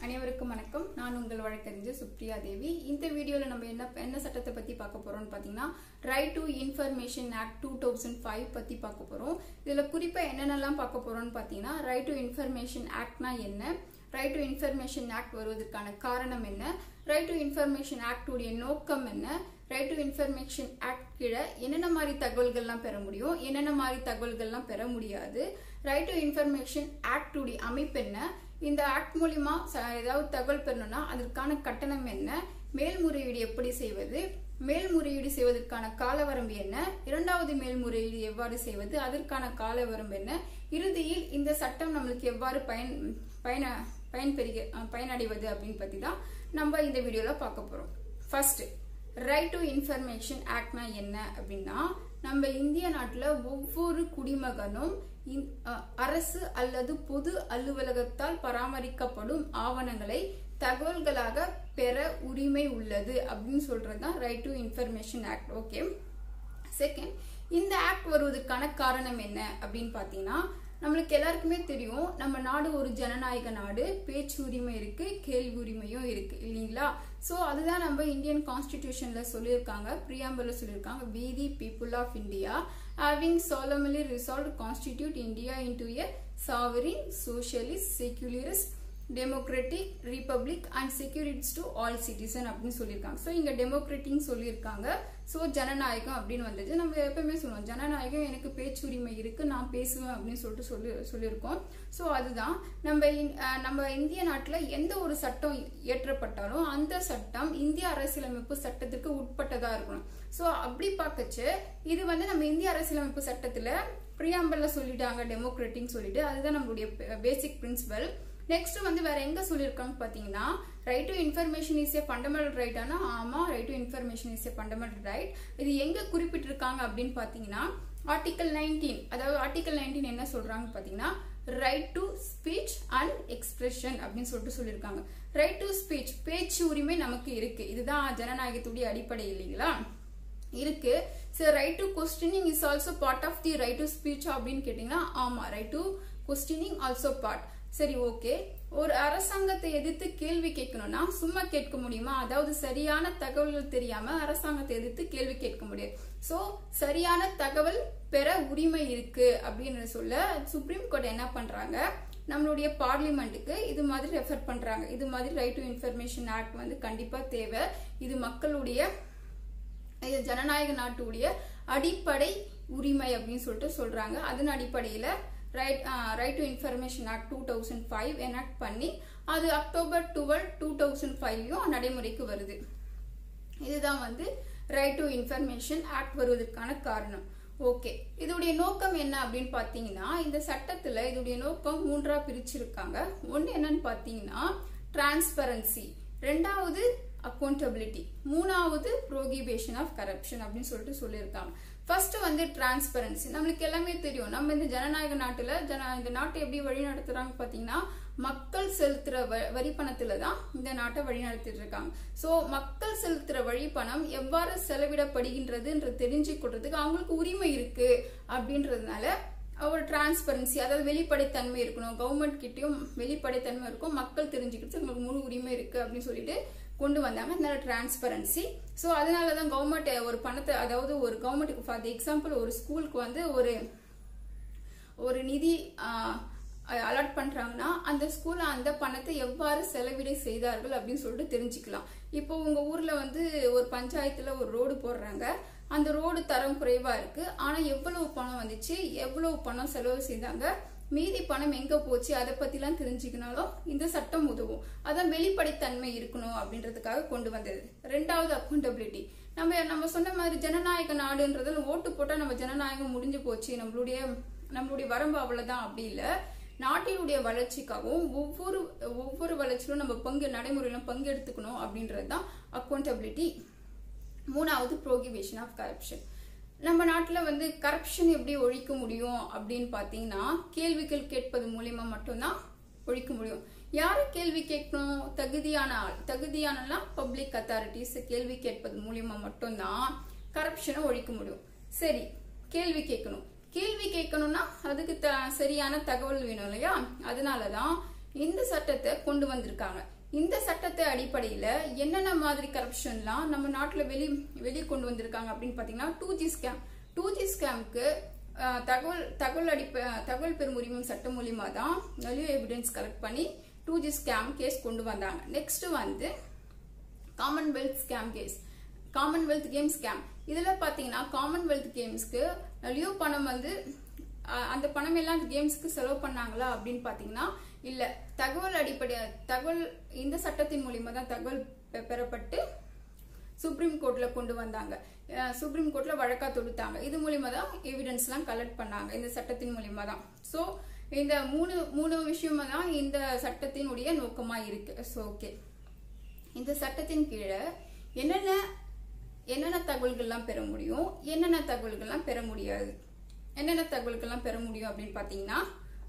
அனைவருக்கும் வணக்கம் நான் உங்கள் வழக்கறிஞர் சுப்ரியா தேவி இந்த வீடியோவில் நம்ம என்ன என்ன சட்டத்தை பற்றி பார்க்க போகிறோம்னு பார்த்தீங்கன்னா right to information act two thousand five பற்றி பார்க்க போகிறோம் இதில் குறிப்பாக என்னென்னலாம் பார்க்க போகிறோம்னு பார்த்தீங்கன்னா ரைட் டு இன்ஃபர்மேஷன் ஆக்ட்னா என்ன ரைட் டு இன்ஃபர்மேஷன் ஆக்ட் வருவதற்கான காரணம் என்ன ரைட் டு இன்ஃபர்மேஷன் ஆக்ட் உடைய நோக்கம் என்ன ரைட் டு இன்ஃபர்மேஷன் ஆக்ட் கீழே என்னென்ன மாதிரி தகவல்கள்லாம் பெற முடியும் என்னென்ன மாதிரி தகவல்கள்லாம் பெற முடியாது ரைட் டு இன்ஃபர்மேஷன் ஆக்ட் உடைய அமைப்பு என்ன இந்த ஆக்ட் மூலியமா ச- ஏதாவது தகவல் பெறணும்னா அதற்கான கட்டணம் என்ன மேல்முறையீடு எப்படி செய்வது மேல்முறையீடு செய்வதற்கான காலவரம்பு என்ன இரண்டாவது மேல்முறையீடு எவ்வாறு செய்வது அதற்கான காலவரம்பு என்ன இறுதியில் இந்த சட்டம் நம்மளுக்கு எவ்வாறு பயன் பயன பயன்பெறுக அஹ் பயனடைவது அப்படின்னு பத்தி தான் நம்ம இந்த வீடியோல பார்க்க போறோம் ஃபர்ஸ்ட் ரைட் டு இன்ஃபர்மேஷன் ஆக்ட்னா என்ன அப்படின்னா நம்ம இந்திய நாட்டில் ஒவ்வொரு குடிமகனும் இந்- அஹ் அரசு அல்லது பொது அலுவலகத்தால் பராமரிக்கப்படும் ஆவணங்களை தகவல்களாக பெற உரிமை உள்ளது அப்படின்னு சொல்றது தான் right to information act okay second இந்த ஆக்ட் வருவதற்கான காரணம் என்ன அப்படின்னு பார்த்தீங்கன்னா நம்மளுக்கு எல்லாருக்குமே தெரியும் நம்ம நாடு ஒரு ஜனநாயக நாடு பேச்சு உரிமை இருக்கு கேள்வி உரிமையும் இருக்கு இல்லைங்களா ஸோ அதுதான் நம்ம இந்தியன் கான்ஸ்டிடியூஷன்ல சொல்லியிருக்காங்க பிரியாம்பல சொல்லியிருக்காங்க we the people of India having solemnly resolved to constitute India into a sovereign socialist secularist democratic republic and securities to all citizen அப்படின்னு சொல்லியிருக்காங்க ஸோ இங்கே டெமோக்ராட்டிக் சொல்லியிருக்காங்க ஸோ ஜனநாயகம் அப்படின்னு வந்தது நம்ம எப்பவுமே சொல்லுவோம் ஜனநாயகம் எனக்கு பேச்சுரிமை இருக்கு நான் பேசுவேன் அப்படின்னு சொல்லிட்டு சொல்லி சொல்லியிருக்கோம் ஸோ அதுதான் நம்ம இந்- அஹ் நம்ம இந்திய நாட்டில் எந்த ஒரு சட்டம் இயற்றப்பட்டாலும் அந்த சட்டம் இந்திய அரசியலமைப்பு சட்டத்திற்கு உட்பட்டதா இருக்கணும் ஸோ அப்படி பார்க்கச்சு இது வந்து நம்ம இந்திய அரசியலமைப்பு சட்டத்தில் பிரியாம்பல்ல சொல்லிட்டாங்க டெமோக்ராட்டிக் சொல்லிட்டு அதுதான் நம்மளுடைய பேசிக் பிரின்சிபல் நெக்ஸ்ட் வந்து வேற எங்க சொல்லியிருக்காங்க பாத்தீங்கன்னா right to information is a fundamental right ஆனா ஆமா right to information is a fundamental right இது எங்க குறிப்பிட்டிருக்காங்க அப்படின்னு பாத்தீங்கன்னா ஆர்டிகல் நைன்டீன் அதாவது ஆர்டிகல் நைன்டீன் என்ன சொல்றாங்க பாத்தீங்கன்னா right to speech and expression அப்படின்னு சொல்லிட்டு சொல்லியிருக்காங்க ரைட் டு ஸ்பீச் பேச்சு உரிமை நமக்கு இருக்கு இதுதான் ஜனநாயகத்துடைய அடிப்படை இல்லைங்களா இருக்கு சரி right to questioning is also part of the right to speech அப்படின்னு கேட்டீங்கன்னா ஆமா right to questioning also part சரி ஓகே ஒரு அரசாங்கத்தை எதிர்த்து கேள்வி கேட்கணும்னா சும்மா கேட்க முடியுமா அதாவது சரியான தகவல்கள் தெரியாம அரசாங்கத்தை எதிர்த்து கேள்வி கேட்க முடியாது சோ சரியான தகவல் பெற உரிமை இருக்கு அப்படின்னு சொல்ல சுப்ரீம் கோர்ட் என்ன பண்றாங்க நம்மளுடைய பார்லிமெண்ட்டுக்கு இது மாதிரி ரெஃபர் பண்றாங்க இது மாதிரி ரைட் டு இன்ஃபர்மேஷன் ஆக்ட் வந்து கண்டிப்பா தேவை இது மக்களுடைய இது ஜனநாயக நாட்டுடைய அடிப்படை உரிமை அப்படின்னு சொல்லிட்டு சொல்றாங்க அதன் அடிப்படையில right right to information act two thousand five enact பண்ணி அது அக்டோபர் டுவெல் டூ தௌசண்ட் ஃபைவ்லையும் நடைமுறைக்கு வருது இதுதான் வந்து ரைட் டு இன்ஃபர்மேஷன் ஆக்ட் வருவதற்கான காரணம் ஓகே இதோடைய நோக்கம் என்ன அப்படின்னு பார்த்தீங்கன்னா இந்த சட்டத்துல இதோடைய நோக்கம் மூன்றா பிரிச்சிருக்காங்க ஒன்னு என்னன்னு பார்த்தீங்கன்னா டிரான்ஸ்பரன்சி ரெண்டாவது அக்கௌண்டபிலிட்டி மூணாவது ப்ரோகிபேஷன் ஆஃப் கரப்ஷன் அப்படின்னு சொல்லிட்டு சொல்லியிருக்காங்க ஃபர்ஸ்ட் வந்து டிரான்ஸ்பரன்சி நம்மளுக்கு எல்லாமே தெரியும் நம்ம இந்த ஜனநாயக நாட்டுல ஜன இந்த நாட்டை எப்படி வழி நடத்துறாங்க பாத்தீங்கன்னா மக்கள் செலுத்துற வ- வரி பணத்துல தான் இந்த நாட்டை வழி நடத்திட்டு இருக்காங்க சோ மக்கள் செலுத்துற வழி பணம் எவ்வாறு செலவிடப்படுகின்றதுன்ற தெரிஞ்சுக்கிறதுக்கு அவங்களுக்கு உரிமை இருக்கு அப்படின்றதுனால ஒரு டிரான்ஸ்பரன்சி அதாவது வெளிப்படைத்தன்மை இருக்கணும் கவர்மெண்ட் கிட்டயும் வெளிப்படைத்தன்மை இருக்கும் மக்கள் தெரிஞ்சுக்கிறது உங்களுக்கு முழு உரிமை இருக்கு அப்படின்னு சொல்லிட்டு கொண்டு வந்தாங்க அதனால டிரான்ஸ்பரன்சி ஸோ அதனால தான் கவர்மெண்ட் ஒரு பணத்தை அதாவது ஒரு கவர்மெண்ட்டுக்கு ஃபார் எக்ஸாம்பிள் ஒரு ஸ்கூலுக்கு வந்து ஒரு ஒரு நிதி அலாட் பண்றாங்கன்னா அந்த ஸ்கூல்ல அந்த பணத்தை எவ்வாறு செலவிடை செய்தார்கள் அப்படின்னு சொல்லிட்டு தெரிஞ்சுக்கலாம் இப்போ உங்க ஊர்ல வந்து ஒரு பஞ்சாயத்துல ஒரு ரோடு போடுறாங்க அந்த ரோடு தரம் குறைவா இருக்கு ஆனா எவ்வளவு பணம் வந்துச்சு எவ்வளவு பணம் செலவு செய்தாங்க மீதி பணம் எங்க போச்சு அதை பத்திலாம் தெரிஞ்சுக்கினாலும் இந்த சட்டம் உதவும் அதான் வெளிப்படைத்தன்மை இருக்கணும் அப்படின்றதுக்காக கொண்டு வந்தது ரெண்டாவது அக்கௌண்டபிலிட்டி நம்ம நம்ம சொன்ன மாதிரி ஜனநாயக நாடுன்றதுல ஓட்டு போட்டா நம்ம ஜனநாயகம் முடிஞ்சு போச்சு நம்மளுடைய நம்மளுடைய வரம்பு அவ்வளவுதான் அப்படி இல்ல நாட்டினுடைய வளர்ச்சிக்காகவும் ஒவ்வொரு ஒவ்வொரு வளர்ச்சியிலும் நம்ம பங்கு நடைமுறையிலும் பங்கெடுத்துக்கணும் அப்படின்றது தான் அக்கௌண்டபிலிட்டி மூணாவது ப்ரோகிபேஷன் ஆஃப் கரப்ஷன் நம்ம நாட்டில் வந்து கரப்ஷன் எப்படி ஒழிக்க முடியும் அப்படின்னு பார்த்தீங்கன்னா கேள்விகள் கேட்பது மூலியமா மட்டும்தான் ஒழிக்க முடியும் யாரை கேள்வி கேட்கணும் தகுதியான ஆள் தகுதியானலாம் பப்ளிக் அத்தாரிட்டிஸ் கேள்வி கேட்பது மூலியமா மட்டும்தான் கரப்ஷனை ஒழிக்க முடியும் சரி கேள்வி கேட்கணும் கேள்வி கேட்கணும்னா அதுக்கு த- சரியான தகவல் வேணும் இல்லையா அதனாலதான் இந்த சட்டத்தை கொண்டு வந்திருக்காங்க இந்த சட்டத்தை அடிப்படையில என்னென்ன மாதிரி கரப்ஷன்லாம் நம்ம நாட்டுல வெளி வெளியே கொண்டு வந்திருக்காங்க அப்படின்னு பாத்தீங்கன்னா two G scam two G ஸ்கேம்க்கு தகவல் தகவல் அடிப்ப தகவல் பெறும் உரிமம் சட்டம் மூலியமா தான் நிறைய எவிடன்ஸ் கலெக்ட் பண்ணி டூ ஜி ஸ்கேம் கேஸ் கொண்டு வந்தாங்க நெக்ஸ்ட் வந்து Commonwealth scam case Commonwealth game scam இதுல பாத்தீங்கன்னா காமன்வெல்த் கேம்ஸ்க்கு நிறைய பணம் வந்து அஹ், அந்த பணம் எல்லாம் கேம்ஸ்க்கு செலவு பண்ணாங்களா அப்படின்னு பாத்தீங்கன்னா இல்ல தகவல் அடிப்படை தகவல் இந்த சட்டத்தின் மூலியமா தான் தகவல் பெ- பெறப்பட்டு சுப்ரீம் கோர்ட்ல கொண்டு வந்தாங்க அஹ், சுப்ரீம் கோர்ட்ல வழக்கா தொடுத்தாங்க இது மூலியமா தான் எவிடன்ஸ்லாம் கலெக்ட் பண்ணாங்க இந்த சட்டத்தின் மூலியமா தான் ஸோ இந்த மூணு மூணு விஷயமா தான் இந்த சட்டத்தினுடைய நோக்கமா இருக்கு ஸோ ஓகே இந்த சட்டத்தின் கீழே என்னென்ன என்னென்ன தகவல்கள்லாம் பெற முடியும் என்னென்ன தகவல்கள்லாம் பெற முடியாது என்னென்ன தகவல்கள்லாம் பெற முடியும் அப்படின்னு பார்த்தீங்கன்னா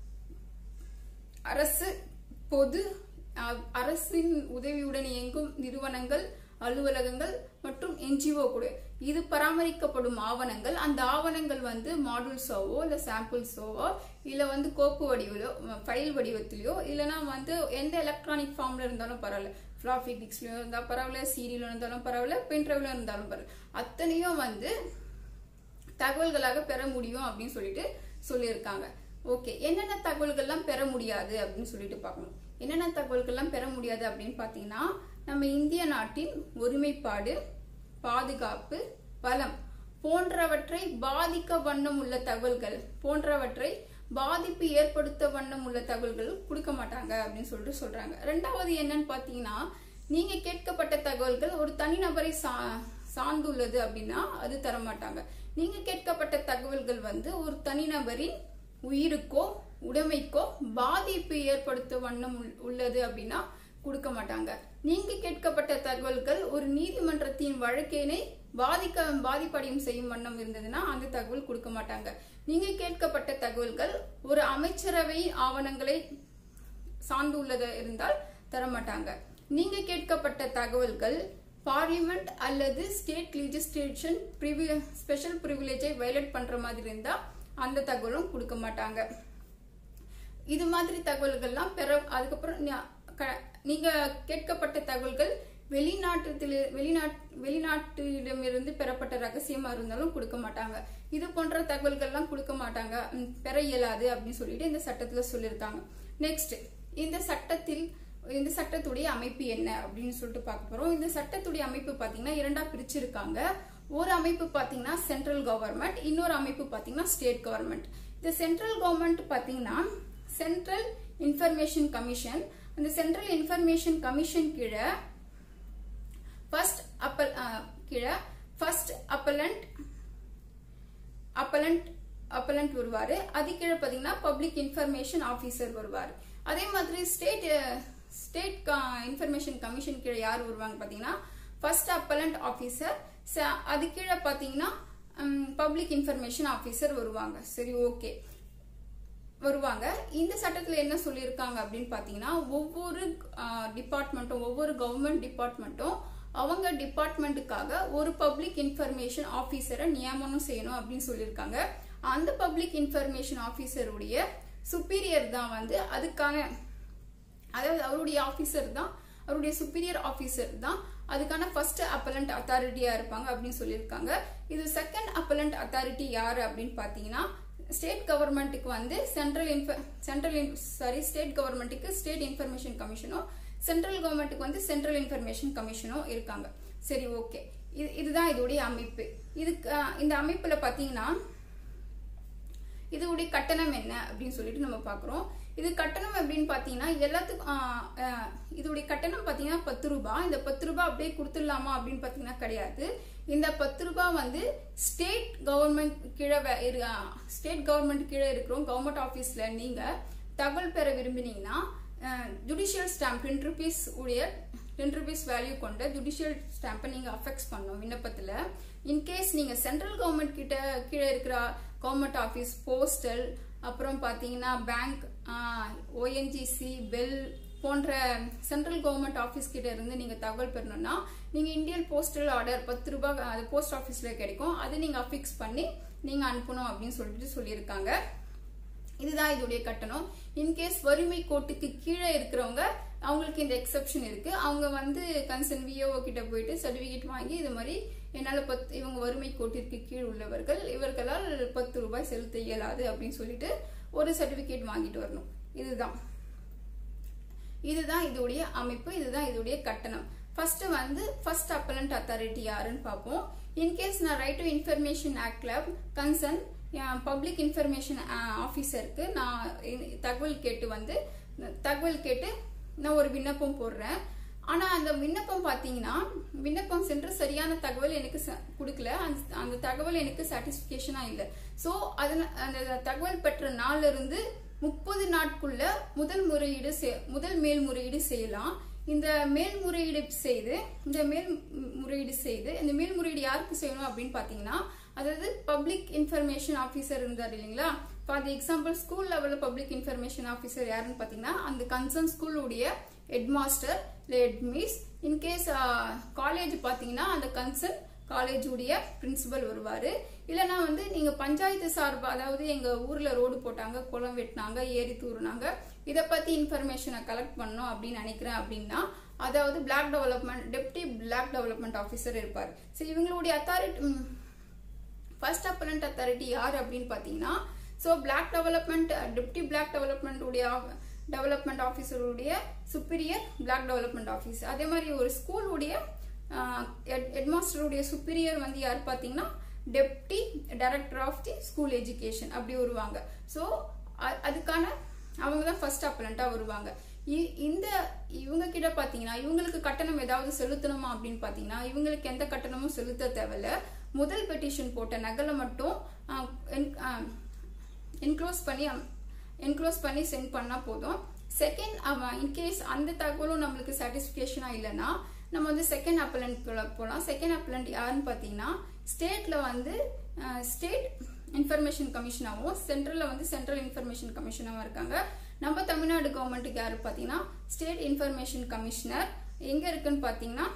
அரசு பொது அஹ், அரசின் உதவியுடன் இயங்கும் நிறுவனங்கள் அலுவலகங்கள் மற்றும் என்ஜிஓ கூட இது பராமரிக்கப்படும் ஆவணங்கள் அந்த ஆவணங்கள் வந்து மாடுல்ஸாவோ இல்ல சாம்பிள்ஸோவோ இல்ல வந்து கோப்பு வடிவிலோ ஃபைல் வடிவத்திலயோ இல்லைன்னா வந்து எந்த எலக்ட்ரானிக் ஃபார்ம்ல இருந்தாலும் பரவாயில்ல ஃபிளாபி டிக்ஸ்லயோ இருந்தா பரவாயில்ல சீரியல இருந்தாலும் பரவாயில்ல பென்ட்ரைவ்ல இருந்தாலும் பரவாயில்ல அத்தனையும் வந்து தகவல்களாக பெற முடியும் அப்படின்னு சொல்லிட்டு சொல்லியிருக்காங்க ஓகே என்னென்ன தகவல்கள்லாம் பெற முடியாது அப்படின்னு சொல்லிட்டு பார்க்கணும் என்னென்ன தகவல்கள்லாம் பெற முடியாது அப்படின்னு பார்த்தீங்கன்னா நம்ம இந்திய நாட்டின் ஒருமைப்பாடு பாதுகாப்பு வளம் போன்றவற்றை பாதிக்க வண்ணம் உள்ள தகவல்கள் போன்றவற்றை பாதிப்பு ஏற்படுத்த வண்ணம் உள்ள தகவல்கள் கொடுக்க மாட்டாங்க அப்படின்னு சொல்லிட்டு சொல்றாங்க ரெண்டாவது என்னன்னு பார்த்தீங்கன்னா நீங்க கேட்கப்பட்ட தகவல்கள் ஒரு தனிநபரை சா சார்ந்துள்ளது அப்படின்னா அது தர மாட்டாங்க நீங்க கேட்கப்பட்ட தகவல்கள் வந்து ஒரு தனிநபரின் உயிருக்கோ உடைமைக்கோ பாதிப்பு ஏற்படுத்த வண்ணம் உள்- உள்ளது அப்படின்னா கொடுக்க மாட்டாங்க நீங்க கேட்கப்பட்ட தகவல்கள் ஒரு நீதிமன்றத்தின் வழக்கினை பாதிக்க பாதிப்படையும் செய்யும் வண்ணம் இருந்ததுன்னா அந்த தகவல் கொடுக்க மாட்டாங்க நீங்க கேட்கப்பட்ட தகவல்கள் ஒரு அமைச்சரவை ஆவணங்களை சார்ந்துள்ளது இருந்தால் தரமாட்டாங்க நீங்க கேட்கப்பட்ட தகவல்கள் பார்லிமெண்ட் அல்லது ஸ்டேட் லெஜிஸ்லேஷன் ஸ்பெஷல் ப்ரிவிலேஜை வயலேட் பண்ற மாதிரி இருந்தா அந்த தகவலும் கொடுக்க மாட்டாங்க இது மாதிரி தகவல்கள்லாம் பெற அதுக்கப்புறம் நா- க- நீங்க கேட்கப்பட்ட தகவல்கள் வெளிநாட்டுல வெளிநாட் வெளிநாட்டிடமிருந்து பெறப்பட்ட ரகசியமா இருந்தாலும் கொடுக்க மாட்டாங்க இது போன்ற தகவல்கள்லாம் கொடுக்க மாட்டாங்க ம், பெற இயலாது அப்படின்னு சொல்லிட்டு இந்த சட்டத்துல சொல்லியிருக்காங்க நெக்ஸ்ட் இந்த சட்டத்தில் இந்த சட்டத்துடைய அமைப்பு என்ன அப்படின்னு சொல்லிட்டு பார்க்க போறோம் இந்த சட்டத்துடைய அமைப்பு பாத்தீங்கன்னா இரண்டா பிரிச்சிருக்காங்க ஒரு அமைப்பு பாத்தீங்கன்னா சென்ட்ரல் கவர்மெண்ட் இன்னொரு அமைப்பு பாத்தீங்கன்னா ஸ்டேட் கவர்மெண்ட் இந்த சென்ட்ரல் கவர்மெண்ட் பாத்தீங்கன்னா சென்ட்ரல் இன்ஃபர்மேஷன் கமிஷன் அந்த சென்ட்ரல் இன்ஃபர்மேஷன் கமிஷன் கீழே ஃபர்ஸ்ட் அப்பல் கீழே ஃபர்ஸ்ட் அப்பலண்ட் அப்பலண்ட் அப்பலண்ட் வருவாரு அது கீழே பாத்தீங்கன்னா பப்ளிக் இன்ஃபர்மேஷன் ஆபீசர் வருவார் அதே மாதிரி ஸ்டேட் ஸ்டேட் இன்ஃபர்மேஷன் கமிஷன் கீழே யார் வருவாங்க பாத்தீங்கன்னா ஃபர்ஸ்ட் அப்பலண்ட் ஆபீசர் அது கீழே பாத்தீங்கன்னா பப்ளிக் இன்ஃபர்மேஷன் ஆபீசர் வருவாங்க சரி ஓகே வருவாங்க இந்த சட்டத்துல என்ன சொல்லியிருக்காங்க அப்படின்னு பாத்தீங்கன்னா ஒவ்வொரு டிபார்ட்மெண்ட்டும் ஒவ்வொரு கவர்மெண்ட் டிபார்ட்மெண்ட்டும் அவங்க டிபார்ட்மெண்ட்டுக்காக ஒரு பப்ளிக் இன்ஃபர்மேஷன் ஆபீசரை நியமனம் செய்யணும் அப்படின்னு சொல்லியிருக்காங்க அந்த பப்ளிக் இன்ஃபர்மேஷன் ஆபீசருடைய சுப்பீரியர் தான் வந்து அதுக்கான அதாவது அவருடைய ஆபீசர் தான் அவருடைய சுப்பீரியர் ஆபீசர் தான் அதுக்கான ஃபர்ஸ்ட் அப்பலண்ட் அத்தாரிட்டியா இருப்பாங்க அப்படின்னு சொல்லியிருக்காங்க இது செகண்ட் அப்பலண்ட் அத்தாரிட்டி யாரு அப்படின்னு பாத்தீங்கன்னா ஸ்டேட் கவர்மெண்ட்டுக்கு வந்து சென்ட்ரல் இன்ஃப சென்ட்ரல் சாரி ஸ்டேட் கவர்மெண்ட்டுக்கு ஸ்டேட் இன்ஃபர்மேஷன் கமிஷனும் சென்ட்ரல் கவர்மெண்ட்டுக்கு வந்து சென்ட்ரல் இன்ஃபர்மேஷன் கமிஷனும் இருக்காங்க சரி ஓகே இது இதுதான் இதோடைய அமைப்பு இதுக்கு அஹ், இந்த அமைப்புல பாத்தீங்கன்னா இதோடைய கட்டணம் என்ன அப்படின்னு சொல்லிட்டு நம்ம பார்க்குறோம் இது கட்டணம் அப்படின்னு பார்த்தீங்கன்னா எல்லாத்துக்கும் ஆஹ், ஆஹ், இதோடைய கட்டணம் பார்த்தீங்கன்னா பத்து ரூபாய் இந்த பத்து ரூபாய் அப்படியே கொடுத்துடலாமா அப்படின்னு பார்த்தீங்கன்னா கிடையாது இந்த பத்து ரூபாய் வந்து ஸ்டேட் கவர்மெண்ட் கீழே ஸ்டேட் கவர்மெண்ட் கீழே இருக்கிறோம் கவர்மெண்ட் ஆஃபீஸில் நீங்கள் தகவல் பெற விரும்பினீங்கன்னா ஜுடிஷியல் ஸ்டாம்ப் டென் ருபீஸ் உடைய டென் ருபீஸ் வேல்யூ கொண்ட ஜுடிஷியல் ஸ்டாம்பை நீங்கள் அஃபெக்ஸ் பண்ணணும் விண்ணப்பத்தில் இன்கேஸ் நீங்கள் சென்ட்ரல் கவர்மெண்ட் கிட்ட கீழே இருக்கிற கவர்மெண்ட் ஆஃபீஸ் போஸ்டல் அப்புறம் பார்த்தீங்கன்னா பேங்க் ஓஎன்ஜிசி பெல் போன்ற சென்ட்ரல் கவர்மெண்ட் ஆஃபீஸ் கிட்ட இருந்து நீங்கள் தகவல் பெறணும்னா நீங்கள் இந்தியன் போஸ்டல் ஆர்டர் பத்து ரூபாய் அது போஸ்ட் ஆஃபீஸில் கிடைக்கும் அதை நீங்கள் அஃபிக்ஸ் பண்ணி நீங்கள் அனுப்பணும் அப்படின்னு சொல்லிட்டு சொல்லியிருக்காங்க இதுதான் இதோடைய கட்டணம் இன்கேஸ் வறுமை கோட்டுக்கு கீழே இருக்கிறவங்க அவங்களுக்கு இந்த எக்ஸப்ஷன் இருக்கு அவங்க வந்து கன்சர்ன் விஓஓ கிட்ட போயிட்டு சர்டிபிகேட் வாங்கி இது மாதிரி என்னால பத்து இவங்க வறுமை கோட்டிற்கு கீழ் உள்ளவர்கள் இவர்களால் பத்து ரூபாய் செலுத்த இயலாது அப்படின்னு சொல்லிட்டு ஒரு சர்டிபிகேட் வாங்கிட்டு வரணும் இதுதான் இதுதான் இதோடைய அமைப்பு இதுதான் இதோடைய கட்டணம் ஃபர்ஸ்ட் வந்து ஃபர்ஸ்ட் அப்பலண்ட் அத்தாரிட்டி யாருன்னு பார்ப்போம் இன்கேஸ் நான் ரைட் டு இன்ஃபர்மேஷன் ஆக்ட்ல கன்சர்ன் பப்ளிக் இன்ஃபர்மேஷன் ஆஃபீஸருக்கு நான் இந்த தகவல் கேட்டு வந்து தகவல் கேட்டு நான் ஒரு விண்ணப்பம் போடுறேன் ஆனா அந்த விண்ணப்பம் பாத்தீங்கன்னா விண்ணப்பம் சென்று சரியான தகவல் எனக்கு ச- கொடுக்கல அந்த அந்த தகவல் எனக்கு சாட்டிஸ்பிகேஷனா இல்லை ஸோ அதன அந்த தகவல் பெற்ற நாள்ல இருந்து முப்பது நாட்குள்ள முதல் முறையீடு செய்- முதல் மேல்முறையீடு செய்யலாம் இந்த மேல்முறையீடு செய்து இந்த மேல் முறையீடு செய்து இந்த மேல்முறையீடு யாருக்கு செய்யணும் அப்படின்னு பாத்தீங்கன்னா அதாவது பப்ளிக் இன்ஃபர்மேஷன் ஆஃபீஸர் இருந்தார் இல்லைங்களா ஃபார் தி எக்ஸாம்பிள் ஸ்கூல் லெவலில் பப்ளிக் இன்ஃபர்மேஷன் ஆஃபீஸர் யாருன்னு பார்த்தீங்கன்னா அந்த கன்சர்ன் ஸ்கூலுடைய ஹெட் மாஸ்டர் இல்லை ஹெட் மிஸ் இன்கேஸ் காலேஜ் பார்த்தீங்கன்னா அந்த கன்சர்ன் காலேஜ் உடைய பிரின்சிபல் வருவாரு இல்லைன்னா வந்து நீங்க பஞ்சாயத்து சார்பா அதாவது எங்க ஊர்ல ரோடு போட்டாங்க குளம் வெட்டினாங்க ஏரி தூருனாங்க இதை பத்தி இன்ஃபர்மேஷனை கலெக்ட் பண்ணோம் அப்படின்னு நினைக்கிறேன் அப்படின்னா அதாவது block development deputy block development officer இருப்பார் ஸோ இவங்களுடைய அத்தாரிட்டி ஃபர்ஸ்ட் அப்பலண்ட் அத்தாரிட்டி யார் அப்படின்னு பார்த்தீங்கன்னா so block development deputy block development உடைய டெவலப்மெண்ட் ஆஃபீஸருடைய சுப்பீரியர் பிளாக் டெவலப்மெண்ட் ஆஃபீஸ் அதே மாதிரி ஒரு ஸ்கூலுடைய ஹெட்மாஸ்டருடைய சுப்பீரியர் வந்து யார் பார்த்தீங்கன்னா deputy director of the school education அப்படி வருவாங்க ஸோ அதுக்கான அவங்க தான் ஃபர்ஸ்ட் அப்பலண்ட்டாக வருவாங்க இ- இந்த இவங்க கிட்ட பாத்தீங்கன்னா இவங்களுக்கு கட்டணம் ஏதாவது செலுத்தணுமா அப்படின்னு பாத்தீங்கன்னா இவங்களுக்கு எந்த கட்டணமும் செலுத்த தேவையில்ல முதல் பெட்டிஷன் போட்ட நகலை மட்டும் என்க்ளோஸ் பண்ணி என்க்ளோஸ் பண்ணி சென்ட் பண்ணா போதும் செகண்ட் அவன் இன்கேஸ் அந்த தகவலும் நம்மளுக்கு சாட்டிஸ்ஃபிகேஷனா இல்லைன்னா நம்ம வந்து செகண்ட் அப்பலண்ட்குள்ள போகலாம் செகண்ட் அப்பலண்ட் யாருன்னு பார்த்தீங்கன்னா ஸ்டேட்ல வந்து ஸ்டேட் இன்ஃபர்மேஷன் கமிஷனாகவும் சென்ட்ரல்ல வந்து சென்ட்ரல் இன்ஃபர்மேஷன் கமிஷனாகவும் இருக்காங்க நம்ம தமிழ்நாடு கவர்மெண்ட்டுக்கு யாரு பார்த்தீங்கன்னா ஸ்டேட் இன்ஃபர்மேஷன் கமிஷனர் எங்க இருக்குன்னு பார்த்தீங்கன்னா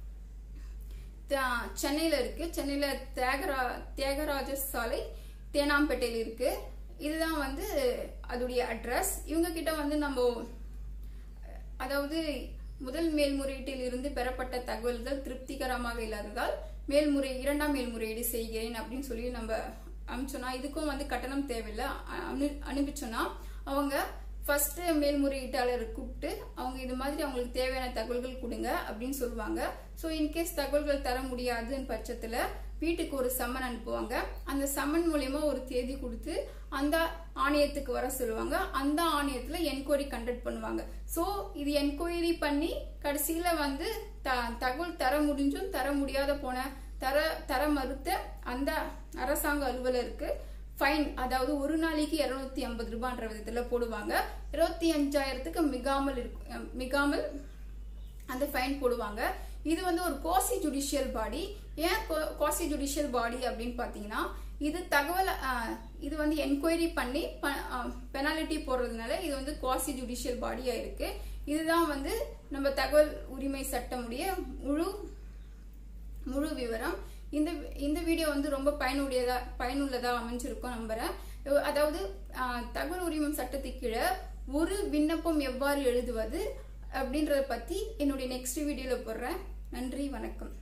த- சென்னையில இருக்கு சென்னையில தியாகரா தியாகராஜ சாலை தேனாம்பேட்டையில் இருக்கு இதுதான் வந்து அதோடைய அட்ரஸ் இவங்க கிட்ட வந்து நம்ம அதாவது முதல் மேல்முறையீட்டில் இருந்து பெறப்பட்ட தகவல்கள் திருப்திகரமாக இல்லாததால் மேல்முறை இரண்டாம் மேல்முறையீடு செய்கிறேன் அப்படின்னு சொல்லி நம்ம அனுப்பிச்சோன்னா இதுக்கும் வந்து கட்டணம் தேவையில்லை அ- அனு- அனுப்பிச்சோன்னா அவங்க ஃபர்ஸ்ட் மேல்முறையீட்டாளரை கூப்பிட்டு அவங்க இது மாதிரி அவங்களுக்கு தேவையான தகவல்கள் கொடுங்க அப்படின்னு சொல்லுவாங்க ஸோ இன்கேஸ் தகவல்கள் தர முடியாதுன்னு பட்சத்தில் வீட்டுக்கு ஒரு சம்மன் அனுப்புவாங்க அந்த சம்மன் மூலியமா ஒரு தேதி கொடுத்து அந்த ஆணையத்துக்கு வர சொல்லுவாங்க அந்த ஆணையத்துல என்கொயரி கண்டக்ட் பண்ணுவாங்க ஸோ இது என்கொயரி பண்ணி கடைசியில வந்து த- தகவல் தர முடிஞ்சும் தர முடியாத போன தர தர மறுத்த அந்த அரசாங்க அலுவலருக்கு ஃபைன் அதாவது ஒரு நாளைக்கு இருநூத்தி ஐம்பது ரூபான்ற விதத்துல போடுவாங்க இருபத்தி அஞ்சாயிரத்துக்கு மிகாமல் இருக்கும் மிகாமல் அந்த ஃபைன் போடுவாங்க இது வந்து ஒரு கோசி ஜுடிஷியல் பாடி ஏன் கோசி ஜுடிஷியல் பாடி அப்படின்னு பார்த்தீங்கன்னா இது தகவல் அஹ், இது வந்து என்கொயரி பண்ணி பெனாலிட்டி போடுறதுனால இது வந்து குவாசி ஜுடிஷியல் பாடியா இருக்கு இதுதான் வந்து நம்ம தகவல் உரிமை சட்டமுடைய முழு முழு விவரம் இந்த இந்த வீடியோ வந்து ரொம்ப பயனுடையதா பயனுள்ளதா அமைஞ்சிருக்கும் நம்புறேன் அதாவது ஆஹ், தகவல் உரிமம் சட்டத்துக்கு கீழே ஒரு விண்ணப்பம் எவ்வாறு எழுதுவது அப்படின்றத பத்தி என்னுடைய நெக்ஸ்ட் வீடியோல போடுறேன் நன்றி வணக்கம்